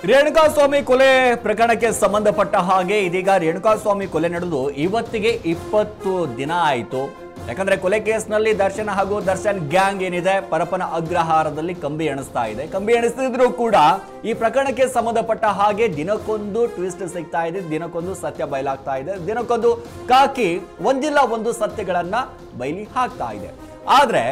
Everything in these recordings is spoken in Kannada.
ರೇಣುಕಾಸ್ವಾಮಿ ಕೊಲೆ ಪ್ರಕರಣಕ್ಕೆ ಸಂಬಂಧಪಟ್ಟ ಹಾಗೆ ಇದೀಗ ರೇಣುಕಾಸ್ವಾಮಿ ಕೊಲೆ ನಡೆದು ಇವತ್ತಿಗೆ ಇಪ್ಪತ್ತು ದಿನ ಆಯಿತು ಯಾಕಂದ್ರೆ ಕೊಲೆ ಕೇಸ್ನಲ್ಲಿ ದರ್ಶನ್ ಹಾಗೂ ದರ್ಶನ್ ಗ್ಯಾಂಗ್ ಏನಿದೆ ಪರಪನ ಅಗ್ರಹಾರದಲ್ಲಿ ಕಂಬಿ ಎಣಿಸ್ತಾ ಇದೆ ಕಂಬಿ ಎಣಿಸ್ತಿದ್ರು ಕೂಡ ಈ ಪ್ರಕರಣಕ್ಕೆ ಸಂಬಂಧಪಟ್ಟ ಹಾಗೆ ದಿನಕ್ಕೊಂದು ಟ್ವಿಸ್ಟ್ ಸಿಗ್ತಾ ಇದೆ ದಿನಕ್ಕೊಂದು ಸತ್ಯ ಬಯಲಾಗ್ತಾ ಇದೆ ದಿನಕ್ಕೊಂದು ಕಾಕಿ ಒಂದಿಲ್ಲ ಒಂದು ಸತ್ಯಗಳನ್ನ ಬಯಲಿ ಹಾಕ್ತಾ ಇದೆ ಆದ್ರೆ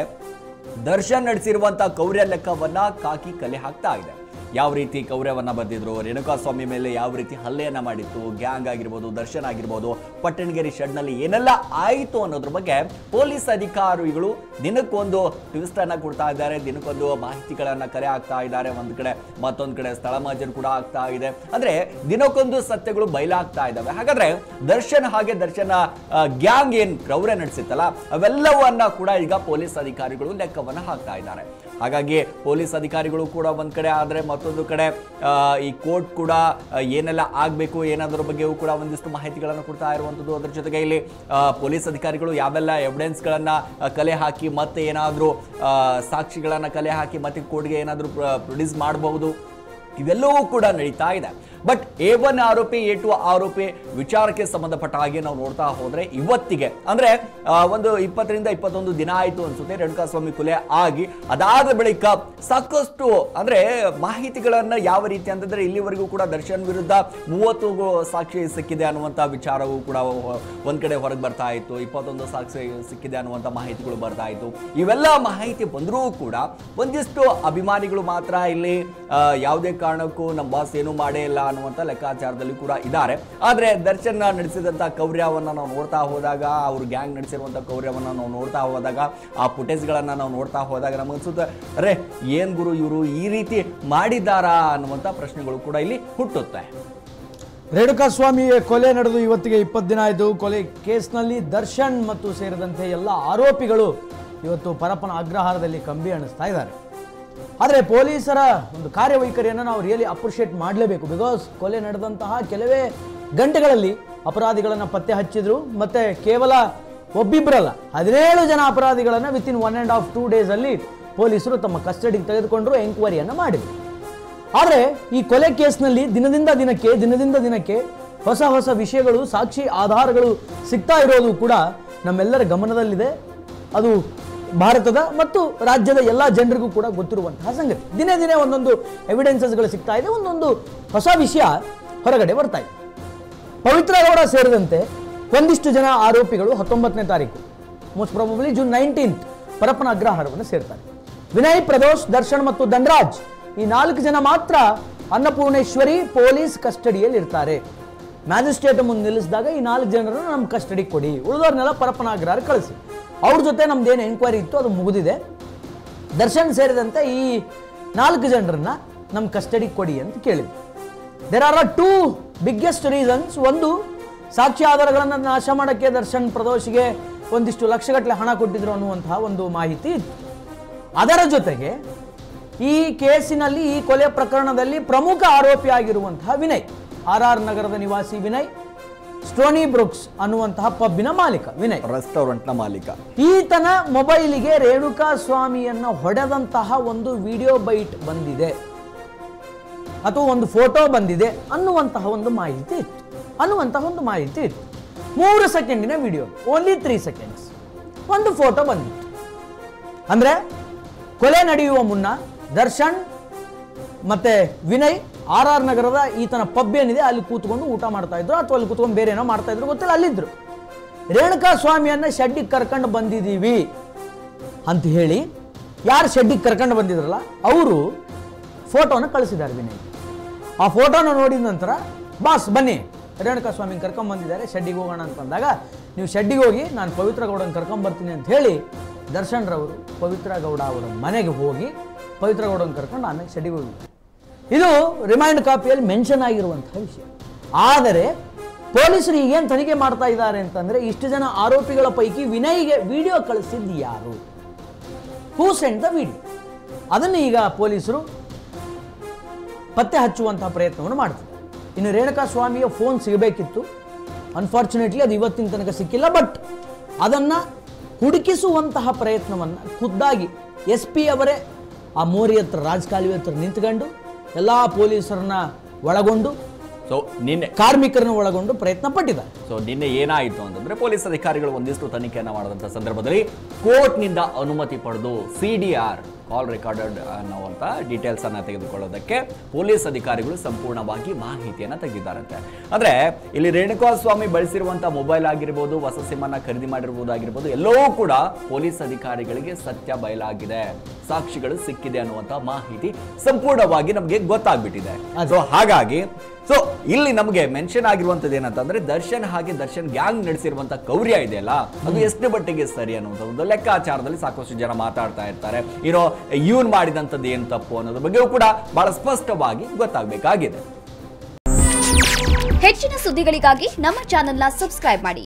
ದರ್ಶನ್ ನಡೆಸಿರುವಂತ ಕೌರ್ಯ ಲೆಕ್ಕವನ್ನ ಕಾಕಿ ಕಲೆ ಹಾಕ್ತಾ ಇದೆ ಯಾವ ರೀತಿ ಕೌರ್ಯವನ್ನ ಬರೆದಿದ್ರು ರೇಣುಕಾಸ್ವಾಮಿ ಮೇಲೆ ಯಾವ ರೀತಿ ಹಲ್ಲೆಯನ್ನ ಮಾಡಿತ್ತು ಗ್ಯಾಂಗ್ ಆಗಿರ್ಬೋದು ದರ್ಶನ್ ಆಗಿರ್ಬೋದು ಪಟ್ಟಣಗೆರೆ ಶೆಡ್ನಲ್ಲಿ ಏನೆಲ್ಲ ಆಯಿತು ಅನ್ನೋದ್ರ ಬಗ್ಗೆ ಪೊಲೀಸ್ ಅಧಿಕಾರಿಗಳು ದಿನಕ್ಕೊಂದು ಟ್ವಿಸ್ಟ್ ಅನ್ನ ಕೊಡ್ತಾ ಇದ್ದಾರೆ ದಿನಕ್ಕೊಂದು ಮಾಹಿತಿಗಳನ್ನ ಕರೆ ಆಗ್ತಾ ಇದ್ದಾರೆ ಒಂದ್ ಕಡೆ ಮತ್ತೊಂದ್ ಕಡೆ ಸ್ಥಳ ಮಾಜರ್ ಕೂಡ ಆಗ್ತಾ ಇದೆ ಅಂದ್ರೆ ದಿನಕ್ಕೊಂದು ಸತ್ಯಗಳು ಬಯಲಾಗ್ತಾ ಇದ್ದಾವೆ ಹಾಗಾದ್ರೆ ದರ್ಶನ್ ಹಾಗೆ ದರ್ಶನ ಗ್ಯಾಂಗ್ ಏನ್ ಕ್ರೌರ್ಯ ನಡೆಸಿತ್ತಲ್ಲ ಅವೆಲ್ಲವನ್ನ ಕೂಡ ಈಗ ಪೊಲೀಸ್ ಅಧಿಕಾರಿಗಳು ಲೆಕ್ಕವನ್ನ ಹಾಕ್ತಾ ಇದ್ದಾರೆ ಹಾಗಾಗಿ ಪೊಲೀಸ್ ಅಧಿಕಾರಿಗಳು ಕೂಡ ಒಂದ್ ಕಡೆ ಆದ್ರೆ ಮತ್ತೊಂದು ಕಡೆ ಆ, ಈ ಕೋರ್ಟ್ ಕೂಡ ಆ, ಏನೆಲ್ಲ ಆಗ್ಬೇಕು ಏನಾದ್ರ ಬಗ್ಗೆಯೂ ಕೂಡ ಒಂದಿಷ್ಟು ಮಾಹಿತಿಗಳನ್ನು ಕೊಡ್ತಾ ಇರುವಂಥದ್ದು ಅದ್ರ ಜೊತೆಗೆ ಇಲ್ಲಿ ಆ, ಪೊಲೀಸ್ ಅಧಿಕಾರಿಗಳು ಯಾವೆಲ್ಲ ಎವಿಡೆನ್ಸ್ಗಳನ್ನ ಆ, ಕಲೆ ಹಾಕಿ ಮತ್ತೆ ಏನಾದರೂ ಸಾಕ್ಷಿಗಳನ್ನ ಕಲೆ ಹಾಕಿ ಮತ್ತೆ ಕೋರ್ಟ್ಗೆ ಏನಾದರೂ ಪ್ರೊಡ್ಯೂಸ್ ಮಾಡಬಹುದು ಇವೆಲ್ಲವೂ ಕೂಡ ನಡೀತಾ ಇದೆ ಬಟ್ ಎ ಒನ್ ಆರೋಪಿ ಎ ಟು ಆರೋಪಿ ವಿಚಾರಕ್ಕೆ ಸಂಬಂಧಪಟ್ಟ ಹಾಗೆ ನಾವು ನೋಡ್ತಾ ಹೋದ್ರೆ ಇವತ್ತಿಗೆ ಅಂದ್ರೆ ಆ, ಒಂದು ಇಪ್ಪತ್ತರಿಂದ ಇಪ್ಪತ್ತೊಂದು ದಿನ ಆಯಿತು ಅನ್ಸುತ್ತೆ ರೇಣುಕಾಸ್ವಾಮಿ ಕೊಲೆ ಆಗಿ ಅದಾದ ಬಳಿಕ ಸಾಕಷ್ಟು ಅಂದ್ರೆ ಮಾಹಿತಿಗಳನ್ನ ಯಾವ ರೀತಿ ಅಂತಂದ್ರೆ ಇಲ್ಲಿವರೆಗೂ ಕೂಡ ದರ್ಶನ್ ವಿರುದ್ಧ ಮೂವತ್ತು ಸಾಕ್ಷಿ ಸಿಕ್ಕಿದೆ ಅನ್ನುವಂಥ ವಿಚಾರವೂ ಕೂಡ ಒಂದ್ ಕಡೆ ಹೊರಗೆ ಬರ್ತಾ ಇತ್ತು ಇಪ್ಪತ್ತೊಂದು ಸಾಕ್ಷಿ ಸಿಕ್ಕಿದೆ ಅನ್ನುವಂಥ ಮಾಹಿತಿಗಳು ಬರ್ತಾ ಇತ್ತು ಇವೆಲ್ಲ ಮಾಹಿತಿ ಬಂದರೂ ಕೂಡ ಒಂದಿಷ್ಟು ಅಭಿಮಾನಿಗಳು ಮಾತ್ರ ಇಲ್ಲಿ ಆ, ಯಾವುದೇ ಕಾರಣಕ್ಕೂ ನಮ್ಮ ಬಾಸ್ ಏನು ಮಾಡೇ ಇಲ್ಲ ಅನ್ನುವಂಥ ಲೆಕ್ಕಾಚಾರದಲ್ಲಿ ಕೂಡ ಇದ್ದಾರೆ ಆದರೆ ದರ್ಶನ್ ನಡೆಸಿದಂಥ ಕೌರ್ಯವನ್ನ ನಾವು ನೋಡ್ತಾ ಹೋದಾಗ ಅವ್ರ ಗ್ಯಾಂಗ್ ನಡೆಸಿರುವಂಥ ಕೌರ್ಯವನ್ನ ನಾವು ನೋಡ್ತಾ ಹೋದಾಗ ಆ ಫುಟೇಜ್ಗಳನ್ನ ನಾವು ನೋಡ್ತಾ ಹೋದಾಗ ನಮ್ಗೆ ಅನ್ಸುತ್ತೆ ಅರೆ ಏನ್ ಗುರು ಇವರು ಈ ರೀತಿ ಮಾಡಿದ್ದಾರಾ ಅನ್ನುವಂಥ ಪ್ರಶ್ನೆಗಳು ಕೂಡ ಇಲ್ಲಿ ಹುಟ್ಟುತ್ತೆ ರೇಣುಕಾಸ್ವಾಮಿ ಕೊಲೆ ನಡೆದು ಇವತ್ತಿಗೆ ಇಪ್ಪತ್ತು ದಿನ ಆಯಿತು ಕೊಲೆ ಕೇಸ್ನಲ್ಲಿ ದರ್ಶನ್ ಮತ್ತು ಸೇರಿದಂತೆ ಎಲ್ಲ ಆರೋಪಿಗಳು ಇವತ್ತು ಪರಪ್ಪನ ಅಗ್ರಹಾರದಲ್ಲಿ ಕಂಬಿ ಅಣಿಸ್ತಾ ಇದ್ದಾರೆ ಆದರೆ ಪೊಲೀಸರ ಒಂದು ಕಾರ್ಯವೈಖರಿಯನ್ನು ನಾವು ರಿಯಲಿ ಅಪ್ರಿಷಿಯೇಟ್ ಮಾಡಲೇಬೇಕು ಬಿಕಾಸ್ ಕೊಲೆ ನಡೆದಂತಹ ಕೆಲವೇ ಗಂಟೆಗಳಲ್ಲಿ ಅಪರಾಧಿಗಳನ್ನು ಪತ್ತೆ ಹಚ್ಚಿದ್ರು ಮತ್ತೆ ಕೇವಲ ಒಬ್ಬಿಬ್ಬರಲ್ಲ ಹದಿನೇಳು ಜನ ಅಪರಾಧಿಗಳನ್ನು within one and half two ಡೇಸಲ್ಲಿ ಪೊಲೀಸರು ತಮ್ಮ ಕಸ್ಟಡಿಗೆ ತೆಗೆದುಕೊಂಡ್ರು ಎಂಕ್ವೈರಿಯನ್ನು ಮಾಡಿದರು ಆದರೆ ಈ ಕೊಲೆ ಕೇಸ್ನಲ್ಲಿ ದಿನದಿಂದ ದಿನಕ್ಕೆ ದಿನದಿಂದ ದಿನಕ್ಕೆ ಹೊಸ ಹೊಸ ವಿಷಯಗಳು ಸಾಕ್ಷಿ ಆಧಾರಗಳು ಸಿಗ್ತಾ ಇರೋದು ಕೂಡ ನಮ್ಮೆಲ್ಲರ ಗಮನದಲ್ಲಿದೆ ಅದು ಭಾರತದ ಮತ್ತು ರಾಜ್ಯದ ಎಲ್ಲ ಜನರಿಗೂ ಕೂಡ ಗೊತ್ತಿರುವಂತಹ ಸಂಗತಿ ದಿನೇ ದಿನೇ ಒಂದೊಂದು ಎವಿಡೆನ್ಸಸ್ಗಳು ಸಿಗ್ತಾ ಇದೆ ಒಂದೊಂದು ಹೊಸ ವಿಷಯ ಹೊರಗಡೆ ಬರ್ತಾ ಇದೆ ಪವಿತ್ರ ಗೌಡ ಸೇರಿದಂತೆ ಒಂದಿಷ್ಟು ಜನ ಆರೋಪಿಗಳು ಹತ್ತೊಂಬತ್ತನೇ ತಾರೀಕು most probably June nineteenth Parappana ಅಗ್ರಹಾರವನ್ನು ಸೇರ್ತಾರೆ ವಿನಯ್ ಪ್ರದೋಷ್ ದರ್ಶನ್ ಮತ್ತು ಧನರಾಜ್ ಈ ನಾಲ್ಕು ಜನ ಮಾತ್ರ ಅನ್ನಪೂರ್ಣೇಶ್ವರಿ ಪೊಲೀಸ್ ಕಸ್ಟಡಿಯಲ್ಲಿ ಇರ್ತಾರೆ ಮ್ಯಾಜಿಸ್ಟ್ರೇಟ್ ಮುಂದೆ ನಿಲ್ಲಿಸಿದಾಗ ಈ ನಾಲ್ಕು ಜನರನ್ನು ನಮ್ಮ ಕಸ್ಟಡಿ ಕೊಡಿ ಉಳಿದವ್ರನ್ನೆಲ್ಲ ಪರಪ್ಪನ ಅಗ್ರಹಾರ ಕಳಿಸಿ ಅವ್ರ ಜೊತೆ ನಮ್ದೇನು ಎಂಕ್ವೈರಿ ಇತ್ತು ಅದು ಮುಗಿದಿದೆ ದರ್ಶನ್ ಸೇರಿದಂತೆ ಈ ನಾಲ್ಕು ಜನರನ್ನ ನಮ್ಮ ಕಸ್ಟಡಿಗೆ ಕೊಡಿ ಅಂತ ಕೇಳಿದ್ವಿ there are are two biggest reasons ಒಂದು ಸಾಕ್ಷಿ ಆಧಾರಗಳನ್ನು ನಾಶ ಮಾಡೋಕ್ಕೆ ದರ್ಶನ್ ಪ್ರದೋಷಿಗೆ ಒಂದಿಷ್ಟು ಲಕ್ಷಗಟ್ಟಲೆ ಹಣ ಕೊಟ್ಟಿದ್ರು ಅನ್ನುವಂತಹ ಒಂದು ಮಾಹಿತಿ ಇತ್ತು ಅದರ ಜೊತೆಗೆ ಈ ಕೇಸಿನಲ್ಲಿ ಈ ಕೊಲೆ ಪ್ರಕರಣದಲ್ಲಿ ಪ್ರಮುಖ ಆರೋಪಿ ಆಗಿರುವಂತಹ ವಿನಯ್ ಆರ್ ಆರ್ ನಗರದ ನಿವಾಸಿ ವಿನಯ್ ಸ್ಟೋನಿ ಬ್ರುಕ್ಸ್ ಅನ್ನುವಂತಹ ಪಬ್ಬಿನ ಮಾಲೀಕ ವಿನಯ್ ರೆಸ್ಟೋರೆಂಟ್ನ ಮಾಲೀಕ ಈತನ ಮೊಬೈಲಿಗೆ ರೇಣುಕಾ ಸ್ವಾಮಿಯನ್ನ ಹೊಡೆದಂತಹ ಒಂದು ವಿಡಿಯೋ ಬೈಟ್ ಬಂದಿದೆ ಅಥವಾ ಒಂದು ಫೋಟೋ ಬಂದಿದೆ ಅನ್ನುವಂತಹ ಒಂದು ಮಾಹಿತಿ ಇತ್ತು ಅನ್ನುವಂತಹ ಒಂದು ಮಾಹಿತಿ ಇತ್ತು ಮೂರು ಸೆಕೆಂಡಿನ ವಿಡಿಯೋ ಓನ್ಲಿ ತ್ರೀ ಸೆಕೆಂಡ್ಸ್ ಒಂದು ಫೋಟೋ ಬಂದಿತ್ತು ಅಂದ್ರೆ ಕೊಲೆ ನಡೆಯುವ ಮುನ್ನ ದರ್ಶನ್ ಮತ್ತೆ ವಿನಯ್ ಆರ್ ಆರ್ ನಗರದ ಈತನ ಪಬ್ ಏನಿದೆ ಅಲ್ಲಿ ಕೂತ್ಕೊಂಡು ಊಟ ಮಾಡ್ತಾ ಇದ್ರು ಅಥವಾ ಅಲ್ಲಿ ಕೂತ್ಕೊಂಡು ಬೇರೆ ಏನೋ ಮಾಡ್ತಾ ಇದ್ರು ಗೊತ್ತಿಲ್ಲ ಅಲ್ಲಿದ್ರು ರೇಣುಕಾ ಸ್ವಾಮಿಯನ್ನ ಶೆಡ್ಡಿಗೆ ಕರ್ಕೊಂಡು ಬಂದಿದ್ದೀವಿ ಅಂತ ಹೇಳಿ ಯಾರು ಶೆಡ್ಡಿಗೆ ಕರ್ಕೊಂಡು ಬಂದಿದ್ರಲ್ಲ ಅವರು ಫೋಟೋನ ಕಳಿಸಿದ್ದಾರೆ ವಿನಯ್ ಆ ಫೋಟೋನ ನೋಡಿದ ನಂತರ ಬಾಸ್ ಬನ್ನಿ ರೇಣುಕಾ ಸ್ವಾಮಿ ಕರ್ಕೊಂಡ್ ಬಂದಿದ್ದಾರೆ ಶೆಡ್ಡಿಗೆ ಹೋಗೋಣ ಅಂತಂದಾಗ ನೀವು ಶೆಡ್ಡಿಗೆ ಹೋಗಿ ನಾನು ಪವಿತ್ರ ಗೌಡನ ಕರ್ಕೊಂಡ್ ಬರ್ತೀನಿ ಅಂತ ಹೇಳಿ ದರ್ಶನ್ ರವರು ಪವಿತ್ರ ಗೌಡ ಅವರ ಮನೆಗೆ ಹೋಗಿ ಪವಿತ್ರ ಗೌಡನ ಕರ್ಕೊಂಡು ಆಮೇಲೆ ಶೆಡ್ಡಿಗೆ ಹೋಗಿ ಇದು ರಿಮೈಂಡ್ ಕಾಪಿಯಲ್ಲಿ ಮೆನ್ಷನ್ ಆಗಿರುವಂತಹ ವಿಷಯ ಆದರೆ ಪೊಲೀಸರು ಈಗೇನು ತನಿಖೆ ಮಾಡ್ತಾ ಇದ್ದಾರೆ ಅಂತಂದ್ರೆ ಇಷ್ಟು ಜನ ಆರೋಪಿಗಳ ಪೈಕಿ ವಿನಯ್ಗೆ ವಿಡಿಯೋ ಕಳಿಸಿದ್ದು ಯಾರು ಹೂ ಸೆಂಡ್ ದ ವಿಡಿಯೋ ಅದನ್ನು ಈಗ ಪೊಲೀಸರು ಪತ್ತೆ ಹಚ್ಚುವಂತಹ ಪ್ರಯತ್ನವನ್ನು ಮಾಡ್ತಾರೆ ಇನ್ನು ರೇಣುಕಾ ಸ್ವಾಮಿಯ ಫೋನ್ ಸಿಗಬೇಕಿತ್ತು ಅನ್ಫಾರ್ಚುನೇಟ್ಲಿ ಅದು ಇವತ್ತಿನ ತನಕ ಸಿಕ್ಕಿಲ್ಲ ಬಟ್ ಅದನ್ನು ಹುಡುಕಿಸುವಂತಹ ಪ್ರಯತ್ನವನ್ನು ಖುದ್ದಾಗಿ ಎಸ್ ಪಿ ಅವರೇ ಆ ಮೋರಿ ಹತ್ರ ರಾಜಕಾಲುವೆ ಹತ್ರ ನಿಂತ್ಕೊಂಡು ಎಲ್ಲ ಪೊಲೀಸರನ್ನ ಒಳಗೊಂಡು ಸೊ ನಿನ್ನೆ ಕಾರ್ಮಿಕರನ್ನು ಒಳಗೊಂಡು ಪ್ರಯತ್ನ ಪಟ್ಟಿದ್ದಾರೆ ಸೊ ನಿನ್ನೆ ಏನಾಯಿತು ಅಂತಂದ್ರೆ ಪೊಲೀಸ್ ಅಧಿಕಾರಿಗಳು ಒಂದಿಷ್ಟು ತನಿಖೆಯನ್ನ ಮಾಡಿದಂಥ ಸಂದರ್ಭದಲ್ಲಿ ಕೋರ್ಟ್ನಿಂದ ಅನುಮತಿ ಪಡೆದು C D R call recorded ಅನ್ನುವಂಥ ಡೀಟೇಲ್ಸ್ ಅನ್ನ ತೆಗೆದುಕೊಳ್ಳೋದಕ್ಕೆ ಪೊಲೀಸ್ ಅಧಿಕಾರಿಗಳು ಸಂಪೂರ್ಣವಾಗಿ ಮಾಹಿತಿಯನ್ನ ತೆಗೆದಿದ್ದಾರಂತೆ ಅಂದ್ರೆ ಇಲ್ಲಿ ರೇಣುಕಾ ಸ್ವಾಮಿ ಬಳಸಿರುವಂತ ಮೊಬೈಲ್ ಆಗಿರ್ಬೋದು ಹೊಸ ಸಿಮ್ ಅನ್ನ ಖರೀದಿ ಮಾಡಿರ್ಬೋದಾಗಿರ್ಬೋದು ಎಲ್ಲವೂ ಕೂಡ ಪೊಲೀಸ್ ಅಧಿಕಾರಿಗಳಿಗೆ ಸತ್ಯ ಬಯಲಾಗಿದೆ ಸಾಕ್ಷಿಗಳು ಸಿಕ್ಕಿದೆ ಅನ್ನುವಂತ ಮಾಹಿತಿ ಸಂಪೂರ್ಣವಾಗಿ ನಮಗೆ ಗೊತ್ತಾಗ್ಬಿಟ್ಟಿದೆ ಸೊ ಹಾಗಾಗಿ ಸೊ ಇಲ್ಲಿ ನಮಗೆ ಮೆನ್ಷನ್ ಆಗಿರುವಂತದ್ದು ಏನಂತಂದ್ರೆ ದರ್ಶನ್ ಹಾಗೆ ದರ್ಶನ್ ಗ್ಯಾಂಗ್ ನಡೆಸಿರುವಂತ ಕೌರ್ಯ ಇದೆಯಲ್ಲ ಅದು ಎಷ್ಟು ಮಟ್ಟಿಗೆ ಸರಿ ಅನ್ನುವಂಥ ಒಂದು ಲೆಕ್ಕಾಚಾರದಲ್ಲಿ ಸಾಕಷ್ಟು ಜನ ಮಾತಾಡ್ತಾ ಇರ್ತಾರೆ ಏನೋ ಇವನ್ ಮಾಡಿದಂಥದ್ದು ಏನು ತಪ್ಪು ಅನ್ನೋದ್ರ ಬಗ್ಗೆಯೂ ಕೂಡ ಬಹಳ ಸ್ಪಷ್ಟವಾಗಿ ಗೊತ್ತಾಗಬೇಕಾಗಿದೆ ಹೆಚ್ಚಿನ ಸುದ್ದಿಗಳಿಗಾಗಿ ನಮ್ಮ ಚಾನೆಲ್ನ ಸಬ್ಸ್ಕ್ರೈಬ್ ಮಾಡಿ